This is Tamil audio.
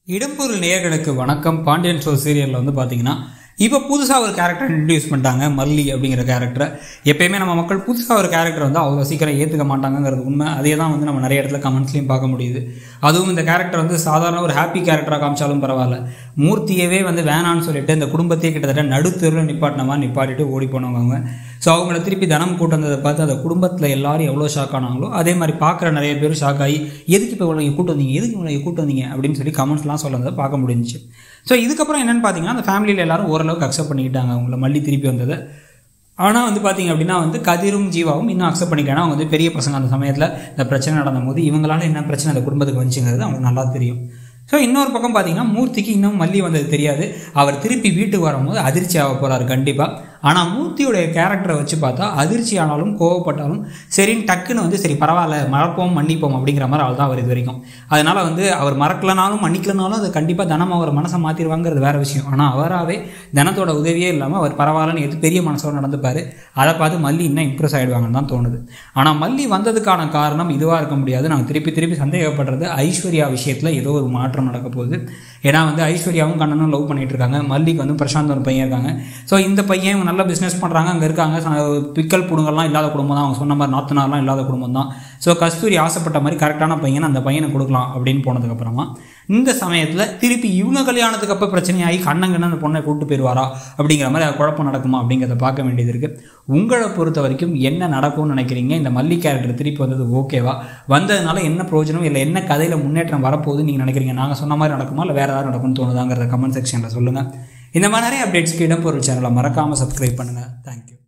இடம்பொருள் நேயர்களுக்கு வணக்கம் பாண்டியன் ஷோ சீரியலில் வந்து பார்த்தீங்கன்னா இப்போ புதுசாக ஒரு கேரக்டர் இன்ட்ரடியூஸ் பண்ணிட்டாங்க மல்லி அப்படிங்கிற கேரக்டரை எப்பயுமே நம்ம மக்கள் புதுசாக ஒரு கேரக்டர் வந்து அவ்வளோ சீக்கிரம் ஏற்றுக்க மாட்டாங்கங்கிறது உண்மை அதே தான் வந்து நம்ம நிறைய இடத்துல கமெண்ட்ஸ்லையும் பார்க்க முடியுது அதுவும் இந்த கேரக்டர் வந்து சாதாரண ஒரு ஹாப்பி கேரக்டராக காமிச்சாலும் பரவாயில்ல மூர்த்தியவே வந்து வேணான்னு சொல்லிட்டு இந்த குடும்பத்தையே கிட்டத்தட்ட நடுத்தெருவில் நிப்பாட்டின மாதிரி நிப்பாட்டிட்டு ஓடி போனவங்க அவங்க ஸோ அவங்கள திருப்பி தனம் கூட்டு வந்ததை பார்த்து அந்த குடும்பத்தில் எல்லாரும் எவ்வளோ ஷாக் ஆனாங்களோ அதே மாதிரி பார்க்குற நிறைய பேர் ஷாக் ஆகி எதுக்கு இப்போ இவ்வளோ கூட்டு வந்தீங்க எதுக்கு இவ்வளோ கூட்டு வந்தீங்க அப்படின்னு சொல்லி கமெண்ட்ஸ்லாம் சொல்லுறதை பார்க்க முடிஞ்சுச்சு ஸோ இதுக்கப்புறம் என்னென்னு பார்த்தீங்கன்னா அந்த ஃபேமிலியில் எல்லாரும் ஓரளவுக்கு அக்செப்ட் பண்ணிக்கிட்டாங்க அவங்கள மல்லி திருப்பி வந்ததை ஆனால் வந்து பார்த்தீங்க அப்படின்னா வந்து கதிரும் ஜீவாவும் இன்னும் அக்செப்ட் பண்ணிக்கிட்டாங்க அவங்க வந்து பெரிய பசங்க அந்த சமயத்தில் இந்த பிரச்சனை நடந்த போது இவங்களால என்ன பிரச்சனை அந்த குடும்பத்துக்கு வந்துச்சுங்கிறது அவங்களுக்கு நல்லா தெரியும் ஸோ இன்னொரு பக்கம் பார்த்தீங்கன்னா மூர்த்திக்கு இன்னும் மல்லி வந்தது தெரியாது அவர் திருப்பி வீட்டுக்கு வரும்போது அதிர்ச்சி ஆக போகிறார் கண்டிப்பாக ஆனால் மூர்த்தியுடைய கேரக்டரை வச்சு பார்த்தா அதிர்ச்சி ஆனாலும் கோவப்பட்டாலும் சரின்னு டக்குன்னு வந்து சரி பரவாயில்ல மறப்போம் மன்னிப்போம் அப்படிங்கிற மாதிரி ஆள் தான் அவர் இது வரைக்கும் அதனால் வந்து அவர் மறக்கலனாலும் மன்னிக்கலனாலும் அது கண்டிப்பாக தனம் அவர் மனசை மாற்றிடுவாங்கிறது வேறு விஷயம் ஆனால் அவராகவே தனத்தோட உதவியே இல்லாமல் அவர் பரவாயில்லன்னு எது பெரிய மனசோடு நடந்துப்பார் அதை பார்த்து மல்லி இன்னும் இம்ப்ரெஸ் ஆகிடுவாங்கன்னு தான் தோணுது ஆனால் மல்லி வந்ததுக்கான காரணம் இதுவாக இருக்க முடியாது நாங்கள் திருப்பி திருப்பி சந்தேகப்படுறது ஐஸ்வர்யா விஷயத்தில் ஏதோ ஒரு மாற்றம் நடக்க போகுது ஏன்னா வந்து ஐஸ்வர்யாவும் கண்ணனும் லவ் பண்ணிட்டு இருக்காங்க மல்லிக்கு வந்து பிரசாந்த் ஒரு பையன் இருக்காங்க ஸோ இந்த பையன் இவங்க நல்ல பிஸ்னஸ் பண்ணுறாங்க அங்கே இருக்காங்க ச- பிக்கல் புடுங்கெல்லாம் இல்லாத குடும்பம் தான் அவங்க சொன்ன மாதிரி நாத்தனார்லாம் இல்லாத குடும்பம் தான் ஸோ கஸ்தூரி ஆசைப்பட்ட மாதிரி கரெக்டான பையனை அந்த பையனை கொடுக்கலாம் அப்படின்னு போனதுக்கப்புறமா இந்த சமயத்தில் திருப்பி இவங்க கல்யாணத்துக்கு அப்போ பிரச்சனையாகி கண்ணங்கன்னு அந்த பொண்ணை கூப்பிட்டு போயிடுவாரா அப்படிங்கிற மாதிரி அது குழப்பம் நடக்குமா அப்படிங்கிறத பார்க்க வேண்டியது இருக்குது உங்களை பொறுத்த வரைக்கும் என்ன நடக்கும்னு நினைக்கிறீங்க இந்த மல்லி கேரக்டர் திருப்பி வந்தது ஓகேவா வந்ததுனால என்ன பிரயோஜனம் இல்லை என்ன கதையில் முன்னேற்றம் வரப்போகுது நீங்கள் நினைக்கிறீங்க நாங்கள் சொன்ன மாதிரி நடக்குமா இல்லை வேறு ஏதாவது நடக்கும்னு தோணுதாங்கிறத கமெண்ட் செக்ஷனில் சொல்லுங்கள் இந்த மாதிரி நிறைய அப்டேட்ஸ்க்கு இடம்பொருள் சேனலை மறக்காமல் சப்ஸ்கிரைப் பண்ணுங்கள் தேங்க்யூ